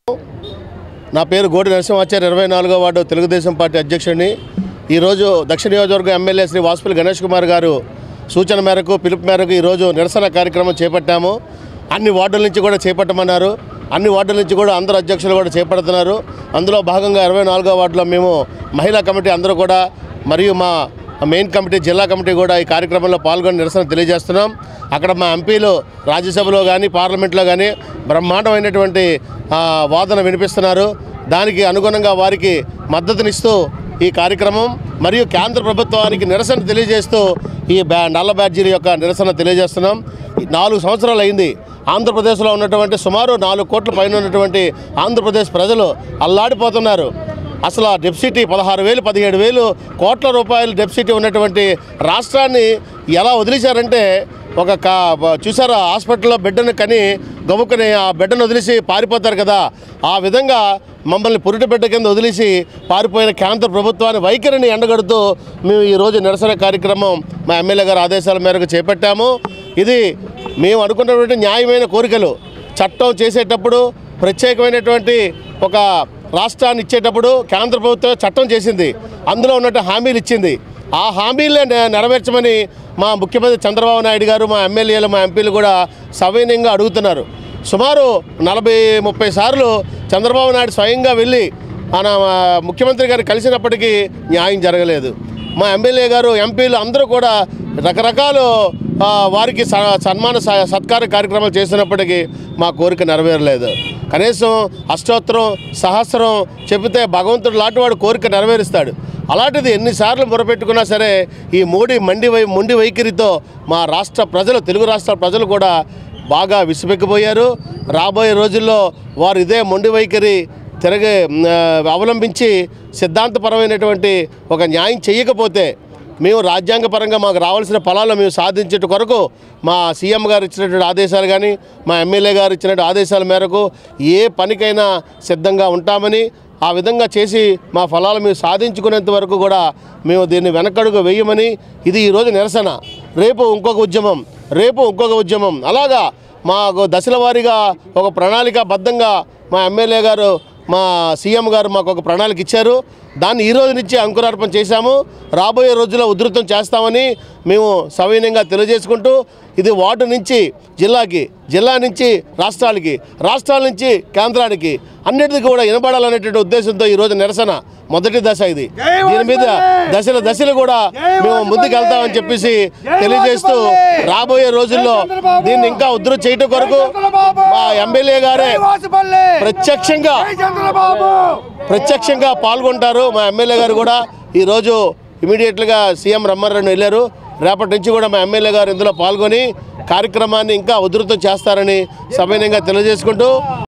నా పేరు గోడి నరసింహాచార్య ఇరవై నాలుగో వార్డు తెలుగుదేశం పార్టీ అధ్యక్షుడిని ఈరోజు దక్షిణ నియోజకవర్గం ఎమ్మెల్యే శ్రీ వాసుపల్లి గణేష్ కుమార్ గారు సూచన మేరకు పిలుపు మేరకు ఈరోజు నిరసన కార్యక్రమం చేపట్టాము అన్ని వార్డుల నుంచి కూడా చేపట్టమన్నారు అన్ని వార్డుల నుంచి కూడా అందరు అధ్యక్షులు కూడా చేపడుతున్నారు అందులో భాగంగా ఇరవై నాలుగో వార్డులో మేము మహిళా కమిటీ అందరూ కూడా మరియు మా మెయిన్ కమిటీ జిల్లా కమిటీ కూడా ఈ కార్యక్రమంలో పాల్గొని నిరసన తెలియజేస్తున్నాం అక్కడ మా ఎంపీలు రాజ్యసభలో కానీ పార్లమెంట్లో కానీ బ్రహ్మాండమైనటువంటి ఆ, వాదన వినిపిస్తున్నారు దానికి అనుగుణంగా వారికి మద్దతునిస్తూ ఈ కార్యక్రమం మరియు కేంద్ర ప్రభుత్వానికి నిరసన తెలియజేస్తూ ఈ బ్యా నల్ల బ్యాడ్జీల యొక్క నిరసన తెలియజేస్తున్నాం ఈ నాలుగు సంవత్సరాలు అయింది ఆంధ్రప్రదేశ్లో ఉన్నటువంటి సుమారు నాలుగు కోట్ల పైన ఉన్నటువంటి ఆంధ్రప్రదేశ్ ప్రజలు అల్లాడిపోతున్నారు అసలు ఆ డెప్సిటీ పదహారు వేలు పదిహేడు వేలు కోట్ల రూపాయలు డెప్సిటీ ఉన్నటువంటి రాష్ట్రాన్ని ఎలా వదిలేశారంటే ఒక కా చూసారా హాస్పిటల్లో బిడ్డను కని గబుక్కుని ఆ బిడ్డను వదిలేసి పారిపోతారు కదా ఆ విధంగా మమ్మల్ని పురిటి బిడ్డ కింద వదిలేసి పారిపోయిన కేంద్ర ప్రభుత్వాన్ని వైఖరిని ఎండగడుతూ మేము ఈరోజు నిరసన కార్యక్రమం మా ఎమ్మెల్యే గారి ఆదేశాల మేరకు చేపట్టాము ఇది మేము అనుకున్నటువంటి న్యాయమైన కోరికలు చట్టం చేసేటప్పుడు ప్రత్యేకమైనటువంటి ఒక రాష్ట్రాన్ని ఇచ్చేటప్పుడు కేంద్ర ప్రభుత్వం చట్టం చేసింది అందులో ఉన్నట్టు హామీలు ఇచ్చింది ఆ హామీలే నె- నెరవేర్చమని మా ముఖ్యమంత్రి చంద్రబాబు నాయుడు గారు మా ఎమ్మెల్యేలు మా ఎంపీలు కూడా సవినయంగా అడుగుతున్నారు సుమారు నలభై ముప్పై సార్లు చంద్రబాబు నాయుడు స్వయంగా వెళ్ళి మన ఆ, ముఖ్యమంత్రి గారు కలిసినప్పటికీ న్యాయం జరగలేదు మా ఎమ్మెల్యే గారు ఎంపీలు అందరూ కూడా రకరకాలు ఆ, వారికి స- సన్మాన స- సత్కార కార్యక్రమాలు చేసినప్పటికీ మా కోరిక నెరవేరలేదు కనీసం అష్టోత్తరం సహస్రం చెబితే భగవంతుడు లాంటి వాడు కోరిక నెరవేరుస్తాడు అలాంటిది ఎన్నిసార్లు మొరపెట్టుకున్నా సరే ఈ మోడీ మండి వై మొండి వైఖరితో మా రాష్ట్ర ప్రజలు తెలుగు రాష్ట్ర ప్రజలు కూడా బాగా విసిపెక్కిపోయారు రాబోయే రోజుల్లో వారు ఇదే మొండి వైఖరి తిరగే ఆ, అవలంబించి సిద్ధాంతపరమైనటువంటి ఒక న్యాయం చేయకపోతే మేము రాజ్యాంగపరంగా మాకు రావాల్సిన ఫలాలు మేము సాధించేట కొరకు మా సీఎం గారు ఇచ్చినటువంటి ఆదేశాలు కానీ మా ఎమ్మెల్యే గారు ఇచ్చినటువంటి ఆదేశాల మేరకు ఏ పనికైనా సిద్ధంగా ఉంటామని ఆ విధంగా చేసి మా ఫలాలు మేము సాధించుకునేంత వరకు కూడా మేము దీన్ని వెనకడుగు వేయమని ఇది ఈరోజు నిరసన రేపు ఇంకొక ఉద్యమం రేపు ఇంకొక ఉద్యమం అలాగా మాకు దశల వారీగా ఒక ప్రణాళికాబద్ధంగా మా ఎమ్మెల్యే గారు మా సీఎం గారు మాకు ఒక ప్రణాళిక ఇచ్చారు దాన్ని ఈ రోజు నుంచి అంకురార్పణ చేశాము రాబోయే రోజుల్లో ఉధృతం చేస్తామని మేము సవినయంగా తెలియజేసుకుంటూ ఇది వార్డు నుంచి జిల్లాకి జిల్లా నుంచి రాష్ట్రాలకి రాష్ట్రాల నుంచి కేంద్రానికి అన్నిటికీ కూడా వినబడాలనేటువంటి ఉద్దేశంతో ఈరోజు నిరసన మొదటి దశ ఇది దీని మీద దశల దశలు కూడా మేము ముందుకు వెళ్తామని చెప్పేసి తెలియజేస్తూ రాబోయే రోజుల్లో దీన్ని ఇంకా ఉధృతి చేయటం కొరకు మా ఎమ్మెల్యే గారే ప్రత్యక్షంగా ప్రత్యక్షంగా పాల్గొంటారు మా ఎమ్మెల్యే గారు కూడా ఈరోజు ఇమీడియట్గా సీఎం రమ్మారెడ్డి వెళ్ళారు రేపటి నుంచి కూడా మా ఎమ్మెల్యే గారు ఇందులో పాల్గొని కార్యక్రమాన్ని ఇంకా ఉధృతం చేస్తారని సవినయంగా తెలియజేసుకుంటూ